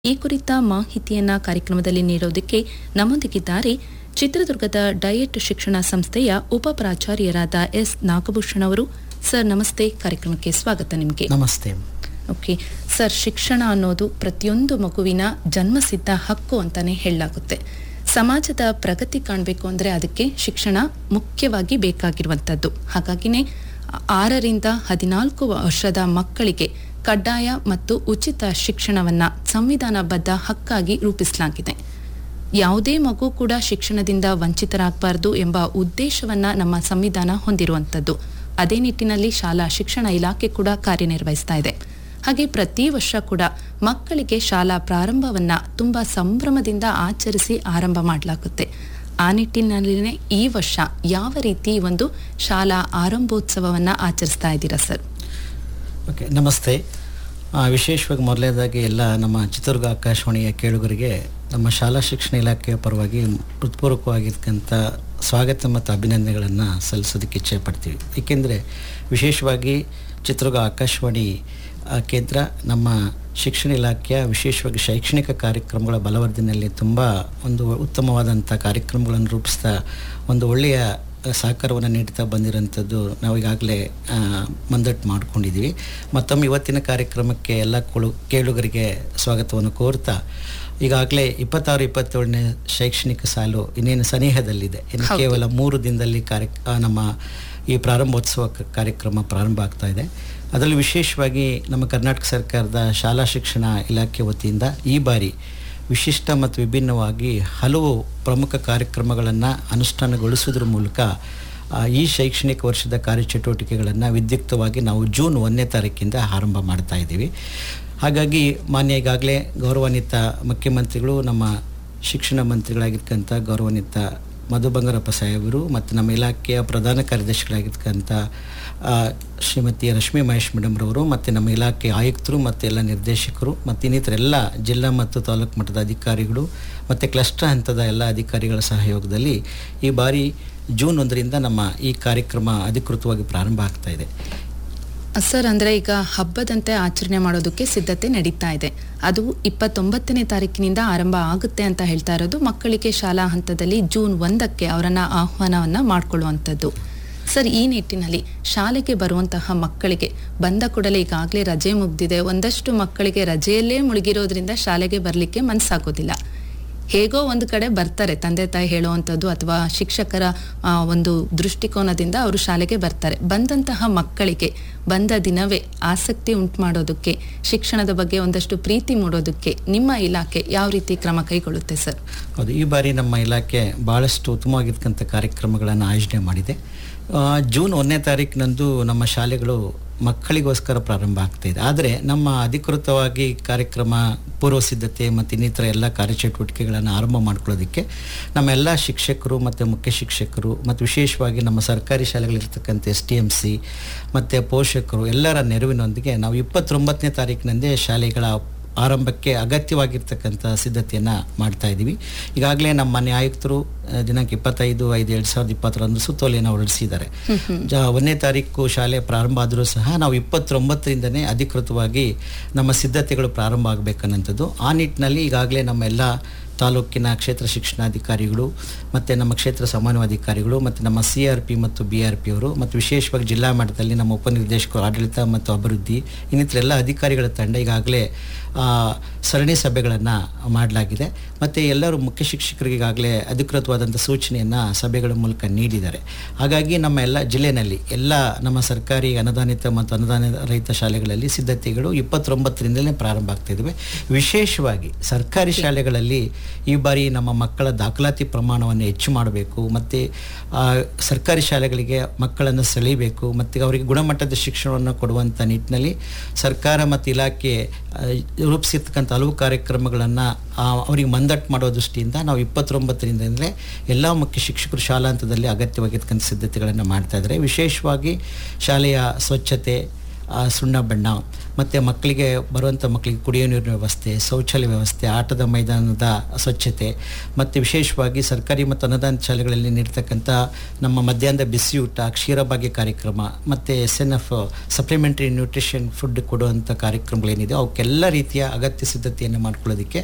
ಈ ಕುರಿತ ಮಾಹಿತಿಯನ್ನ ಕಾರ್ಯಕ್ರಮದಲ್ಲಿ ನೀಡೋದಕ್ಕೆ ನಮ್ಮೊಂದಿಗಿದ್ದಾರೆ ಚಿತ್ರದುರ್ಗದ ಡಯಟ್ ಶಿಕ್ಷಣ ಸಂಸ್ಥೆಯ ಉಪ ಪ್ರಾಚಾರ್ಯರಾದ ಎಸ್ ನಾಗಭೂಷಣ್ ಅವರು ಸರ್ ನಮಸ್ತೆ ಕಾರ್ಯಕ್ರಮಕ್ಕೆ ಸ್ವಾಗತ ನಿಮಗೆ ನಮಸ್ತೆ ಓಕೆ ಸರ್ ಶಿಕ್ಷಣ ಅನ್ನೋದು ಪ್ರತಿಯೊಂದು ಮಗುವಿನ ಜನ್ಮಸಿದ್ಧ ಹಕ್ಕು ಅಂತಾನೆ ಹೇಳಲಾಗುತ್ತೆ ಸಮಾಜದ ಪ್ರಗತಿ ಕಾಣಬೇಕು ಅಂದರೆ ಅದಕ್ಕೆ ಶಿಕ್ಷಣ ಮುಖ್ಯವಾಗಿ ಬೇಕಾಗಿರುವಂಥದ್ದು ಹಾಗಾಗಿನೇ ಆರರಿಂದ ಹದಿನಾಲ್ಕು ವರ್ಷದ ಮಕ್ಕಳಿಗೆ ಕಡ್ಡಾಯ ಮತ್ತು ಉಚಿತ ಶಿಕ್ಷಣವನ್ನ ಸಂವಿಧಾನಬದ್ಧ ಹಕ್ಕಾಗಿ ರೂಪಿಸಲಾಗಿದೆ ಯಾವುದೇ ಮಗು ಕೂಡ ಶಿಕ್ಷಣದಿಂದ ವಂಚಿತರಾಗಬಾರದು ಎಂಬ ಉದ್ದೇಶವನ್ನ ನಮ್ಮ ಸಂವಿಧಾನ ಹೊಂದಿರುವಂಥದ್ದು ಅದೇ ನಿಟ್ಟಿನಲ್ಲಿ ಶಾಲಾ ಶಿಕ್ಷಣ ಇಲಾಖೆ ಕೂಡ ಕಾರ್ಯನಿರ್ವಹಿಸ್ತಾ ಇದೆ ಹಾಗೆ ಪ್ರತಿ ವರ್ಷ ಕೂಡ ಮಕ್ಕಳಿಗೆ ಶಾಲಾ ಪ್ರಾರಂಭವನ್ನ ತುಂಬಾ ಸಂಭ್ರಮದಿಂದ ಆಚರಿಸಿ ಆರಂಭ ಮಾಡಲಾಗುತ್ತೆ ಆ ನಿಟ್ಟಿನಲ್ಲಿನೇ ಈ ವರ್ಷ ಯಾವ ರೀತಿ ಒಂದು ಶಾಲಾ ಆರಂಭೋತ್ಸವವನ್ನ ಆಚರಿಸ್ತಾ ಇದ್ದೀರಾ ಸರ್ ಓಕೆ ನಮಸ್ತೆ ಆ, ವಿಶೇಷವಾಗಿ ಮೊದಲನೇದಾಗಿ ಎಲ್ಲ ನಮ್ಮ ಚಿತ್ರದುರ್ಗ ಆಕಾಶವಾಣಿಯ ಕೇಳುಗರಿಗೆ ನಮ್ಮ ಶಾಲಾ ಶಿಕ್ಷಣ ಇಲಾಖೆಯ ಪರವಾಗಿ ಹೃತ್ಪೂರ್ವಕವಾಗಿರ್ತಕ್ಕಂಥ ಸ್ವಾಗತ ಮತ್ತು ಅಭಿನಂದನೆಗಳನ್ನು ಸಲ್ಲಿಸೋದಕ್ಕೆ ಇಚ್ಛೆ ಪಡ್ತೀವಿ ಏಕೆಂದರೆ ವಿಶೇಷವಾಗಿ ಚಿತ್ರದುರ್ಗ ಆಕಾಶವಾಣಿ ಆ, ಕೇಂದ್ರ ನಮ್ಮ ಶಿಕ್ಷಣ ಇಲಾಖೆಯ ವಿಶೇಷವಾಗಿ ಶೈಕ್ಷಣಿಕ ಕಾರ್ಯಕ್ರಮಗಳ ಬಲವರ್ಧನೆಯಲ್ಲಿ ತುಂಬ ಒಂದು ಉತ್ತಮವಾದಂಥ ಕಾರ್ಯಕ್ರಮಗಳನ್ನು ರೂಪಿಸ್ತಾ ಒಂದು ಒಳ್ಳೆಯ ಸಹಕಾರವನ್ನು ನೀಡ್ತಾ ಬಂದಿರೋಂಥದ್ದು ನಾವು ಈಗಾಗಲೇ ಮಂದಟ್ಟು ಮಾಡ್ಕೊಂಡಿದ್ದೀವಿ ಮತ್ತೊಮ್ಮೆ ಇವತ್ತಿನ ಕಾರ್ಯಕ್ರಮಕ್ಕೆ ಎಲ್ಲ ಕೊಳು ಕೇಳುಗರಿಗೆ ಸ್ವಾಗತವನ್ನು ಕೋರ್ತಾ ಈಗಾಗಲೇ ಇಪ್ಪತ್ತಾರು ಇಪ್ಪತ್ತೇಳನೇ ಶೈಕ್ಷಣಿಕ ಸಾಲು ಇನ್ನೇನು ಸನಿಹದಲ್ಲಿದೆ ಇನ್ನು ಹೌದು. ಕೇವಲ ಮೂರು ದಿನದಲ್ಲಿ ಕಾರ್ಯ ಆ, ನಮ್ಮ ಈ ಪ್ರಾರಂಭೋತ್ಸವ ಕ- ಕಾರ್ಯಕ್ರಮ ಪ್ರಾರಂಭ ಆಗ್ತಾ ಇದೆ ಅದರಲ್ಲಿ ವಿಶೇಷವಾಗಿ ನಮ್ಮ ಕರ್ನಾಟಕ ಸರ್ಕಾರದ ಶಾಲಾ ಶಿಕ್ಷಣ ಇಲಾಖೆ ವತಿಯಿಂದ ಈ ಬಾರಿ ವಿಶಿಷ್ಟ ಮತ್ತು ವಿಭಿನ್ನವಾಗಿ ಹಲವು ಪ್ರಮುಖ ಕಾರ್ಯಕ್ರಮಗಳನ್ನು ಅನುಷ್ಠಾನಗೊಳಿಸೋದ್ರ ಮೂಲಕ ಆ, ಈ ಶೈಕ್ಷಣಿಕ ವರ್ಷದ ಕಾರ್ಯಚಟುವಟಿಕೆಗಳನ್ನು ವಿದ್ಯುಕ್ತವಾಗಿ ನಾವು ಜೂನ್ ಒಂದನೇ ತಾರೀಕಿಂದ ಆರಂಭ ಮಾಡ್ತಾ ಇದ್ದೀವಿ ಹಾಗಾಗಿ ಮಾನ್ಯ ಈಗಾಗಲೇ ಗೌರವಾನ್ವಿತ ಮುಖ್ಯಮಂತ್ರಿಗಳು ನಮ್ಮ ಶಿಕ್ಷಣ ಮಂತ್ರಿಗಳಾಗಿರ್ತಕ್ಕಂಥ ಗೌರವಾನ್ವಿತ ಮಧು ಬಂಗಾರಪ್ಪ ಸಾಹೇಬರು ಮತ್ತು ನಮ್ಮ ಇಲಾಖೆಯ ಪ್ರಧಾನ ಕಾರ್ಯದರ್ಶಿಗಳಾಗಿರ್ತಕ್ಕಂಥ ಆ, ಶ್ರೀಮತಿ ರಶ್ಮಿ ಮಹೇಶ್ ಮೇಡಮ್ರವರು ಮತ್ತು ನಮ್ಮ ಇಲಾಖೆ ಆಯುಕ್ತರು ಮತ್ತು ಎಲ್ಲ ನಿರ್ದೇಶಕರು ಮತ್ತು ಇನ್ನಿತರ ಎಲ್ಲ ಜಿಲ್ಲಾ ಮತ್ತು ತಾಲೂಕು ಮಟ್ಟದ ಅಧಿಕಾರಿಗಳು ಮತ್ತು ಕ್ಲಸ್ಟರ್ ಹಂತದ ಎಲ್ಲ ಅಧಿಕಾರಿಗಳ ಸಹಯೋಗದಲ್ಲಿ ಈ ಬಾರಿ ಜೂನ್ ಒಂದರಿಂದ ನಮ್ಮ ಈ ಕಾರ್ಯಕ್ರಮ ಅಧಿಕೃತವಾಗಿ ಪ್ರಾರಂಭ ಆಗ್ತಾ ಇದೆ ಸರ್ ಅಂದ್ರೆ ಈಗ ಹಬ್ಬದಂತೆ ಆಚರಣೆ ಮಾಡೋದಕ್ಕೆ ಸಿದ್ಧತೆ ನಡೀತಾ ಇದೆ ಅದು ಇಪ್ಪತ್ತೊಂಬತ್ತನೇ ತಾರೀಕಿನಿಂದ ಆರಂಭ ಆಗುತ್ತೆ ಅಂತ ಹೇಳ್ತಾ ಇರೋದು ಮಕ್ಕಳಿಗೆ ಶಾಲಾ ಹಂತದಲ್ಲಿ ಜೂನ್ ಒಂದಕ್ಕೆ ಅವರನ್ನ ಆಹ್ವಾನವನ್ನ ಮಾಡ್ಕೊಳ್ಳುವಂಥದ್ದು ಸರ್ ಈ ನಿಟ್ಟಿನಲ್ಲಿ ಶಾಲೆಗೆ ಬರುವಂತಹ ಮಕ್ಕಳಿಗೆ ಬಂದ ಕೂಡಲೇ ಈಗಾಗಲೇ ರಜೆ ಮುಗ್ದಿದೆ ಒಂದಷ್ಟು ಮಕ್ಕಳಿಗೆ ರಜೆಯಲ್ಲೇ ಮುಳುಗಿರೋದ್ರಿಂದ ಶಾಲೆಗೆ ಬರಲಿಕ್ಕೆ ಮನಸ್ಸಾಗೋದಿಲ್ಲ ಹೇಗೋ ಒಂದು ಕಡೆ ಬರ್ತಾರೆ ತಂದೆ ತಾಯಿ ಹೇಳುವಂಥದ್ದು ಅಥವಾ ಶಿಕ್ಷಕರ ಆ, ಒಂದು ದೃಷ್ಟಿಕೋನದಿಂದ ಅವರು ಶಾಲೆಗೆ ಬರ್ತಾರೆ ಬಂದಂತಹ ಮಕ್ಕಳಿಗೆ ಬಂದ ದಿನವೇ ಆಸಕ್ತಿ ಉಂಟು ಮಾಡೋದಕ್ಕೆ ಶಿಕ್ಷಣದ ಬಗ್ಗೆ ಒಂದಷ್ಟು ಪ್ರೀತಿ ಮೂಡೋದಕ್ಕೆ ನಿಮ್ಮ ಇಲಾಖೆ ಯಾವ ರೀತಿ ಕ್ರಮ ಕೈಗೊಳ್ಳುತ್ತೆ ಸರ್ ಹೌದು ಈ ಬಾರಿ ನಮ್ಮ ಇಲಾಖೆ ಭಾಳಷ್ಟು ಉತ್ತಮವಾಗಿರ್ತಕ್ಕಂಥ ಕಾರ್ಯಕ್ರಮಗಳನ್ನು ಆಯೋಜನೆ ಮಾಡಿದೆ ಆ, ಜೂನ್ ಒಂದನೇ ತಾರೀಕಿನಂದು ನಮ್ಮ ಶಾಲೆಗಳು ಮಕ್ಕಳಿಗೋಸ್ಕರ ಪ್ರಾರಂಭ ಆಗ್ತಾಯಿದೆ ಆದರೆ ನಮ್ಮ ಅಧಿಕೃತವಾಗಿ ಕಾರ್ಯಕ್ರಮ ಪೂರ್ವ ಸಿದ್ಧತೆ ಮತ್ತು ಇನ್ನಿತರ ಎಲ್ಲ ಕಾರ್ಯಚಟುವಟಿಕೆಗಳನ್ನು ಆರಂಭ ಮಾಡ್ಕೊಳ್ಳೋದಕ್ಕೆ ನಮ್ಮ ಎಲ್ಲ ಶಿಕ್ಷಕರು ಮತ್ತು ಮುಖ್ಯ ಶಿಕ್ಷಕರು ಮತ್ತು ವಿಶೇಷವಾಗಿ ನಮ್ಮ ಸರ್ಕಾರಿ ಶಾಲೆಗಳಿರ್ತಕ್ಕಂಥ ಎಸ್ ಟಿ ಎಮ್ ಸಿ ಮತ್ತು ಪೋಷಕರು ಎಲ್ಲರ ನೆರವಿನೊಂದಿಗೆ ನಾವು ಇಪ್ಪತ್ತೊಂಬತ್ತನೇ ತಾರೀಕಿನಂದೇ ಶಾಲೆಗಳ ಆರಂಭಕ್ಕೆ ಅಗತ್ಯವಾಗಿರ್ತಕ್ಕಂಥ ಸಿದ್ಧತೆಯನ್ನು ಮಾಡ್ತಾ ಇದ್ದೀವಿ ಈಗಾಗಲೇ ನಮ್ಮ ಮನೆ ಆಯುಕ್ತರು ಆ, ದಿನಾಂಕ ಇಪ್ಪತ್ತೈದು ಐದು ಎರಡು ಸಾವಿರದ ಇಪ್ಪತ್ತರಂದು ಸುತ್ತೋಲೆಯನ್ನು ಹೊರಡಿಸಿದ್ದಾರೆ ಜ ಒಂದನೇ ತಾರೀಕು ಶಾಲೆ ಪ್ರಾರಂಭ ಆದರೂ ಸಹ ನಾವು ಇಪ್ಪತ್ತೊಂಬತ್ತರಿಂದನೇ ಅಧಿಕೃತವಾಗಿ ನಮ್ಮ ಸಿದ್ಧತೆಗಳು ಪ್ರಾರಂಭ ಆಗಬೇಕನ್ನಂಥದ್ದು ಆ ನಿಟ್ಟಿನಲ್ಲಿ ಈಗಾಗಲೇ ನಮ್ಮ ಎಲ್ಲ ತಾಲೂಕಿನ ಕ್ಷೇತ್ರ ಶಿಕ್ಷಣಾಧಿಕಾರಿಗಳು ಮತ್ತು ನಮ್ಮ ಕ್ಷೇತ್ರ ಸಮನ್ವಯಾಧಿಕಾರಿಗಳು ಮತ್ತು ನಮ್ಮ ಸಿ ಆರ್ ಪಿ ಮತ್ತು ಬಿ ಆರ್ ಪಿ ಅವರು ಮತ್ತು ವಿಶೇಷವಾಗಿ ಜಿಲ್ಲಾ ಮಟ್ಟದಲ್ಲಿ ನಮ್ಮ ಉಪನಿರ್ದೇಶಕರು ಆಡಳಿತ ಮತ್ತು ಅಭಿವೃದ್ಧಿ ಇನ್ನಿತರ ಎಲ್ಲ ಅಧಿಕಾರಿಗಳ ತಂಡ ಈಗಾಗಲೇ ಆ, ಸರಣಿ ಸಭೆಗಳನ್ನು ಮಾಡಲಾಗಿದೆ ಮತ್ತು ಎಲ್ಲರೂ ಮುಖ್ಯ ಶಿಕ್ಷಕರಿಗೆ ಈಗಾಗಲೇ ಅಧಿಕೃತವಾದಂಥ ಸೂಚನೆಯನ್ನು ಸಭೆಗಳ ಮೂಲಕ ನೀಡಿದ್ದಾರೆ ಹಾಗಾಗಿ ನಮ್ಮ ಎಲ್ಲ ಜಿಲ್ಲೆಯಲ್ಲಿ ಎಲ್ಲ ನಮ್ಮ ಸರ್ಕಾರಿ ಅನುದಾನಿತ ಮತ್ತು ಅನುದಾನ ರಹಿತ ಶಾಲೆಗಳಲ್ಲಿ ಸಿದ್ಧತೆಗಳು ಇಪ್ಪತ್ತೊಂಬತ್ತರಿಂದಲೇ ಪ್ರಾರಂಭ ಆಗ್ತಿದ್ದಾವೆ ವಿಶೇಷವಾಗಿ ಸರ್ಕಾರಿ ಶಾಲೆಗಳಲ್ಲಿ ಈ ಬಾರಿ ನಮ್ಮ ಮಕ್ಕಳ ದಾಖಲಾತಿ ಪ್ರಮಾಣವನ್ನು ಹೆಚ್ಚು ಮಾಡಬೇಕು ಮತ್ತು ಸರ್ಕಾರಿ ಶಾಲೆಗಳಿಗೆ ಮಕ್ಕಳನ್ನು ಸೆಳೀಬೇಕು ಮತ್ತು ಅವರಿಗೆ ಗುಣಮಟ್ಟದ ಶಿಕ್ಷಣವನ್ನು ಕೊಡುವಂಥ ನಿಟ್ಟಿನಲ್ಲಿ ಸರ್ಕಾರ ಮತ್ತು ಇಲಾಖೆ ಆ, ರೂಪಿಸಿರ್ತಕ್ಕಂಥ ಹಲವು ಕಾರ್ಯಕ್ರಮಗಳನ್ನು ಅವರಿಗೆ ಮಂದಟ್ಟು ಮಾಡೋ ದೃಷ್ಟಿಯಿಂದ ನಾವು ಇಪ್ಪತ್ತೊಂಬತ್ತರಿಂದಲೇ ಎಲ್ಲ ಮುಖ್ಯ ಶಿಕ್ಷಕರು ಶಾಲಾ ಹಂತದಲ್ಲಿ ಅಗತ್ಯವಾಗಿರ್ತಕ್ಕಂಥ ಸಿದ್ಧತೆಗಳನ್ನು ಮಾಡ್ತಾ ಇದ್ದಾರೆ ವಿಶೇಷವಾಗಿ ಶಾಲೆಯ ಸ್ವಚ್ಛತೆ ಆ, ಸುಣ್ಣ ಬಣ್ಣ ಮತ್ತು ಮಕ್ಕಳಿಗೆ ಬರುವಂಥ ಮಕ್ಕಳಿಗೆ ಕುಡಿಯೋ ನೀರಿನ ವ್ಯವಸ್ಥೆ ಶೌಚಾಲಯ ವ್ಯವಸ್ಥೆ ಆಟದ ಮೈದಾನದ ಸ್ವಚ್ಛತೆ ಮತ್ತು ವಿಶೇಷವಾಗಿ ಸರ್ಕಾರಿ ಮತ್ತು ಅನುದಾನ ಶಾಲೆಗಳಲ್ಲಿ ನೀಡ್ತಕ್ಕಂಥ ನಮ್ಮ ಮಧ್ಯಾಹ್ನದ ಬಿಸಿಯೂಟ ಕ್ಷೀರಭಾಗ್ಯ ಕಾರ್ಯಕ್ರಮ ಮತ್ತು S N F supplementary nutrition food ಕೊಡುವಂಥ ಕಾರ್ಯಕ್ರಮಗಳೇನಿದೆ ಅವಕ್ಕೆಲ್ಲ ರೀತಿಯ ಅಗತ್ಯ ಸಿದ್ಧತೆಯನ್ನು ಮಾಡ್ಕೊಳ್ಳೋದಕ್ಕೆ